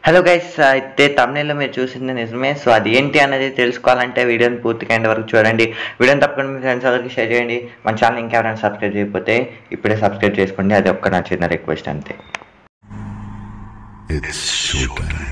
Hello guys అయితే తమిళలో మీరు చూసింది నిజమే సో అది ఏంటి అనేది తెలుసుకోవాలంటే వీడియోని పూర్తిగా ఎండ్ వరకు చూడండి వీడియోని తప్పకుండా మీ ఫ్రెండ్స్ అందరికి షేర్ చేయండి మన ఛానల్ ఇంకెవరైనా సబ్స్క్రైబ్ చేయకపోతే ఇప్పుడే సబ్స్క్రైబ్ చేసుకోండి అది ఒక్క నా చిన్న రిక్వెస్ట్ అంతే It's showtime.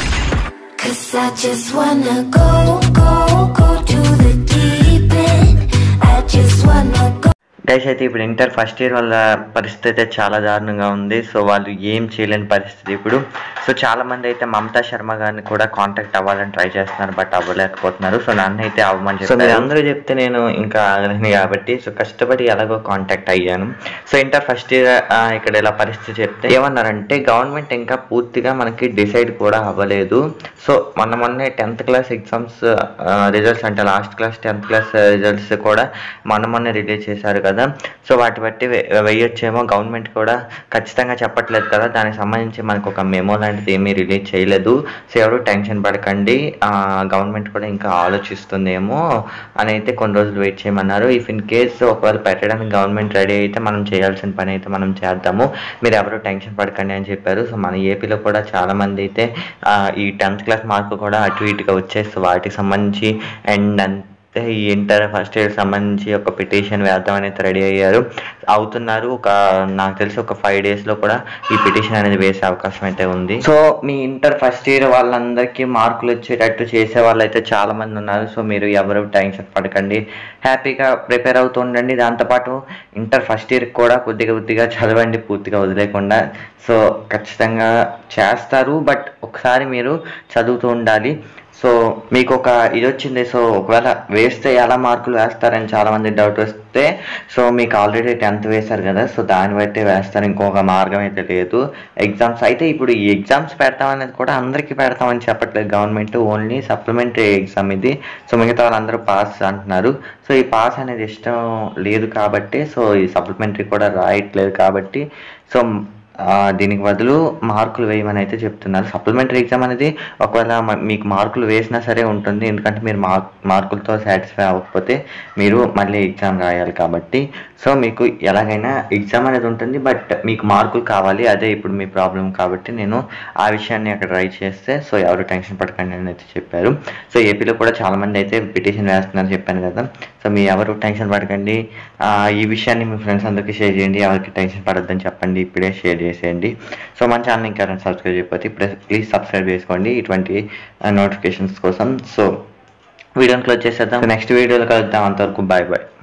Cause I just wanna go, go, go to the deep end. I just wanna go. Guys అయితే ఇప్పుడు ఇంటర్ ఫస్ట్ ఇయర్ వాళ్ళ పరిస్థితి అయితే చాలా దారుణంగా ఉంది సో వాళ్ళు ఏం చేయలేని పరిస్థితి ఇప్పుడు సో చాలా మంది అయితే మమతా శర్మ గారిని కూడా కాంటాక్ట్ అవ్వాలని ట్రై చేస్తున్నారు బట్ అవ్వలేకపోతున్నారు సో నన్ను అయితే అవ్వమని చెప్పి మీరు అందరూ చెప్తే నేను ఇంకా ఆగలేను కాబట్టి సో కష్టపడి ఎలాగో కాంటాక్ట్ అయ్యాను సో ఇంటర్ ఫస్ట్ ఇయర్ ఇక్కడ ఇలా పరిస్థితి చెప్తే ఏమన్నారంటే గవర్నమెంట్ ఇంకా పూర్తిగా మనకి డిసైడ్ కూడా అవ్వలేదు సో మొన్న మొన్నే టెన్త్ క్లాస్ ఎగ్జామ్స్ రిజల్ట్స్ అంటే last class tenth class results కూడా మొన్న మొన్న రిలీజ్ చేశారు కదా సో వాటి బట్టి వె- వెయ్యొచ్చేమో గవర్నమెంట్ కూడా ఖచ్చితంగా చెప్పట్లేదు కదా దానికి సంబంధించి మనకు ఒక మెమో లాంటిది ఏమీ రిలీజ్ చేయలేదు సో ఎవరు టెన్షన్ పడకండి గవర్నమెంట్ కూడా ఇంకా ఆలోచిస్తుందేమో అని అయితే కొన్ని రోజులు వెయిట్ చేయమన్నారు ఇఫ్ ఇన్ కేస్ ఒకవేళ పెట్టడానికి గవర్నమెంట్ రెడీ అయితే మనం చేయాల్సిన పని అయితే మనం చేద్దాము మీరు ఎవరు టెన్షన్ పడకండి అని చెప్పారు సో మన ఏపీలో కూడా చాలా మంది అయితే ఆ, ఈ టెన్త్ క్లాస్ మార్కు కూడా అటు ఇటుగా వచ్చేసి సో వాటికి సంబంధించి అండ్ అంతే ఈ ఇంటర్ ఫస్ట్ ఇయర్ సంబంధించి ఒక పిటిషన్ వేద్దాం అనేది రెడీ అయ్యారు అవుతున్నారు ఒక నాకు తెలిసి ఒక ఫైవ్ డేస్లో కూడా ఈ పిటిషన్ అనేది వేసే అవకాశం అయితే ఉంది సో మీ ఇంటర్ ఫస్ట్ ఇయర్ వాళ్ళందరికీ మార్కులు వచ్చేటట్టు చేసే వాళ్ళు అయితే చాలా మంది ఉన్నారు సో మీరు ఎవరు టెన్షన్ పడకండి హ్యాపీగా ప్రిపేర్ అవుతూ ఉండండి దాంతోపాటు ఇంటర్ ఫస్ట్ ఇయర్ కూడా కొద్దిగా కొద్దిగా చదవండి పూర్తిగా వదిలేకుండా సో ఖచ్చితంగా చేస్తారు బట్ ఒకసారి మీరు చదువుతూ ఉండాలి సో మీకు ఒక ఇది వచ్చింది సో ఒకవేళ వేస్తే ఎలా మార్కులు వేస్తారని చాలా మంది డౌట్ వస్తే సో మీకు ఆల్రెడీ టెన్త్ వేశారు కదా సో దాన్ని బట్టి వేస్తారు ఇంకొక మార్గం అయితే లేదు ఎగ్జామ్స్ అయితే ఇప్పుడు ఈ ఎగ్జామ్స్ పెడతాం అనేది కూడా అందరికీ పెడతామని చెప్పట్లేదు గవర్నమెంట్ ఓన్లీ సప్లిమెంటరీ ఎగ్జామ్ ఇది సో మిగతా వాళ్ళందరూ పాస్ అంటున్నారు సో ఈ పాస్ అనేది ఇష్టం లేదు కాబట్టి సో ఈ సప్లిమెంటరీ కూడా రాయట్లేదు కాబట్టి సో ఆ, దీనికి బదులు మార్కులు వేయమని అయితే చెప్తున్నారు సప్లిమెంటరీ ఎగ్జామ్ అనేది ఒకవేళ మ- మీకు మార్కులు వేసినా సరే ఉంటుంది ఎందుకంటే మీరు మార్క్ మార్కులతో సాటిస్ఫై అవ్వకపోతే మీరు మళ్ళీ ఎగ్జామ్ రాయాలి కాబట్టి సో మీకు ఎలాగైనా ఎగ్జామ్ అనేది ఉంటుంది బట్ మీకు మార్కులు కావాలి అదే ఇప్పుడు మీ ప్రాబ్లం కాబట్టి నేను ఆ విషయాన్ని అక్కడ ట్రై చేస్తే సో ఎవరు టెన్షన్ పడకండి అని అయితే చెప్పారు సో ఏపీలో కూడా చాలా మంది అయితే పిటిషన్ వేస్తున్నారు చెప్పాను కదా సో మీ ఎవరు టెన్షన్ పడకండి ఆ, ఈ విషయాన్ని మీ ఫ్రెండ్స్ అందరికీ షేర్ చేయండి ఎవరికి టెన్షన్ పడొద్దని చెప్పండి ఇప్పుడే షేర్ చేసేయండి సో మన ఛానల్ ఇంకా సబ్స్క్రైబ్ చేయకపోతే ఇప్పుడే ప్లీజ్ సబ్స్క్రైబ్ చేసుకోండి ఇటువంటి నోటిఫికేషన్స్ కోసం సో వీడియోని క్లోజ్ చేసేద్దాం నెక్స్ట్ వీడియోలో కలుద్దాం అంతవరకు బాయ్ బాయ్